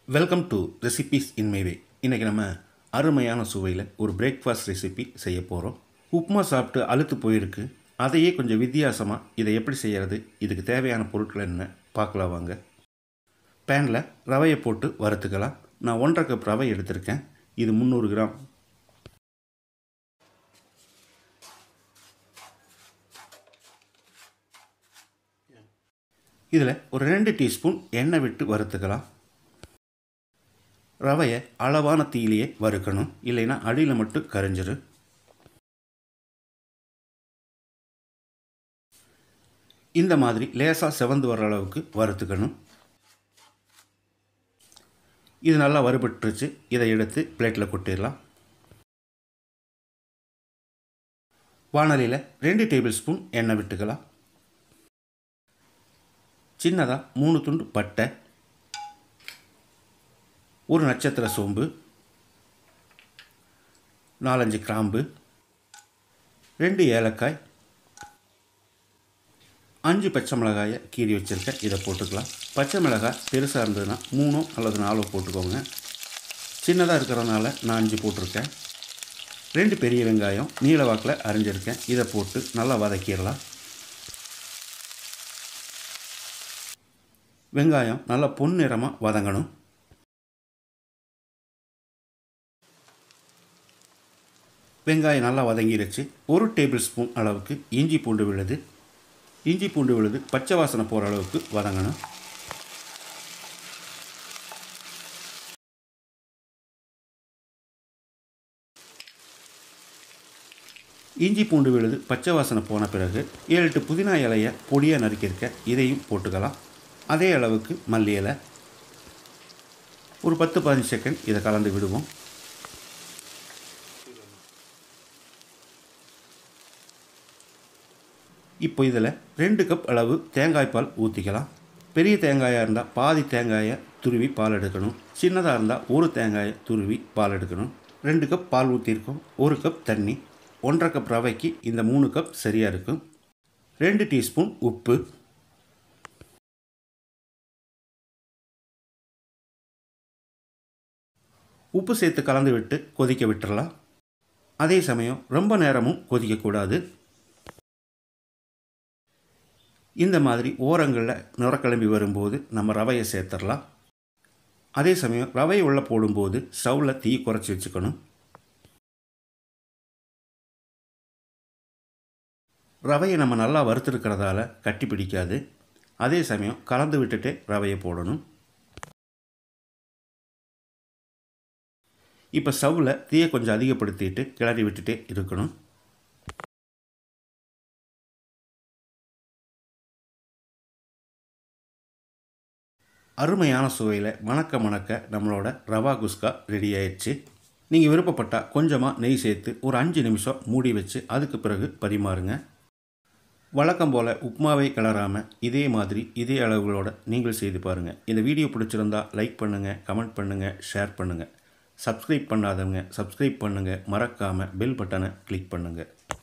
welcome to recipes in my way இன்றைக்கி நம்ம அருமையான சுவையில் ஒரு பிரேக்ஃபாஸ்ட் ரெசிபி செய்ய போகிறோம் உப்புமா சாப்பிட்டு அழுத்து போயிருக்கு அதையே கொஞ்சம் வித்தியாசமாக இதை எப்படி செய்கிறது இதுக்கு தேவையான பொருட்கள் என்ன பார்க்கலாம் வாங்க பேனில் ரவையை போட்டு வறுத்துக்கலாம் நான் ஒன்றரை கப் ரவை எடுத்திருக்கேன் இது முந்நூறு கிராம் இதில் ஒரு ரெண்டு டீஸ்பூன் எண்ணெய் விட்டு வறுத்துக்கலாம் ரவையை அளவான தீயிலேயே வறுக்கணும் இல்லைன்னா அடியில் மட்டும் கரைஞ்சிரு இந்த மாதிரி லேசாக செவந்து வர அளவுக்கு வறுத்துக்கணும் இது நல்லா வறுபட்டுருச்சு இதை எடுத்து பிளேட்டில் கொட்டிடலாம் வானலியில் ரெண்டு டேபிள் ஸ்பூன் எண்ணெய் விட்டுக்கலாம் சின்னதாக மூணு துண்டு பட்டை ஒரு நட்சத்திர சோம்பு நாலஞ்சு கிராம்பு ரெண்டு ஏலக்காய் அஞ்சு பச்சை மிளகாயை கீறி வச்சுருக்கேன் இதை போட்டுக்கலாம் பச்சை மிளகாய் பெருசாக இருந்ததுன்னா மூணோ அல்லது நாலோ போட்டுக்கோங்க சின்னதாக இருக்கிறதுனால நான் அஞ்சு போட்டிருக்கேன் ரெண்டு பெரிய வெங்காயம் நீல வாக்கில் அரிஞ்சிருக்கேன் இதை போட்டு நல்லா வதக்கிடலாம் வெங்காயம் நல்லா பொன்னிறமாக வதங்கணும் வெங்காயம் நல்லா வதங்கிடுச்சு ஒரு டேபிள் ஸ்பூன் அளவுக்கு இஞ்சி பூண்டு விழுது இஞ்சி பூண்டு விழுது பச்சை வாசனை போகிற அளவுக்கு வதங்கணும் இஞ்சி பூண்டு விழுது பச்சை வாசனை போன பிறகு ஏழு எட்டு புதினா இலையை பொடியாக நறுக்கியிருக்க இதையும் போட்டுக்கலாம் அதே அளவுக்கு மல்லி இலை ஒரு பத்து பதினஞ்சு செகண்ட் இதை கலந்து விடுவோம் இப்போ இதில் ரெண்டு கப் அளவு தேங்காய் பால் ஊற்றிக்கலாம் பெரிய தேங்காயாக இருந்தால் பாதி தேங்காயை துருவி பால் எடுக்கணும் சின்னதாக இருந்தால் ஒரு தேங்காயை துருவி பால் எடுக்கணும் ரெண்டு கப் பால் ஊற்றிருக்கோம் ஒரு கப் தண்ணி ஒன்றரை கப் ரவைக்கு இந்த மூணு கப் சரியாக இருக்கும் ரெண்டு டீஸ்பூன் உப்பு உப்பு சேர்த்து கலந்து விட்டு கொதிக்க விட்டுறலாம் அதே சமயம் ரொம்ப நேரமும் கொதிக்கக்கூடாது இந்த மாதிரி ஓரங்களில் நுரக்கிளம்பி வரும்போது நம்ம ரவையை சேர்த்துடலாம் அதே சமயம் ரவையை உள்ளே போடும்போது ஸ்டவ்வில் தீ குறைச்சி வச்சுக்கணும் ரவையை நம்ம நல்லா வறுத்துருக்கிறதால கட்டி பிடிக்காது அதே சமயம் கலந்து விட்டுட்டே ரவையை போடணும் இப்போ ஸ்டவ்வில் தீயை கொஞ்சம் அதிகப்படுத்திட்டு கிளறி விட்டுட்டே இருக்கணும் அருமையான சுவையில் மணக்க மணக்க நம்மளோட ரவா குஸ்கா ரெடி ஆயிடுச்சு நீங்கள் விருப்பப்பட்டால் கொஞ்சமாக நெய் சேர்த்து ஒரு அஞ்சு நிமிஷம் மூடி வச்சு அதுக்கு பிறகு பரிமாறுங்க வழக்கம் போல் உப்மாவை கிளறாமல் இதே மாதிரி இதே அளவுகளோட நீங்கள் செய்து பாருங்கள் இந்த வீடியோ பிடிச்சிருந்தா லைக் பண்ணுங்கள் கமெண்ட் பண்ணுங்கள் ஷேர் பண்ணுங்கள் சப்ஸ்கிரைப் பண்ணாதவங்க சப்ஸ்கிரைப் பண்ணுங்கள் மறக்காமல் பெல் பட்டனை கிளிக் பண்ணுங்கள்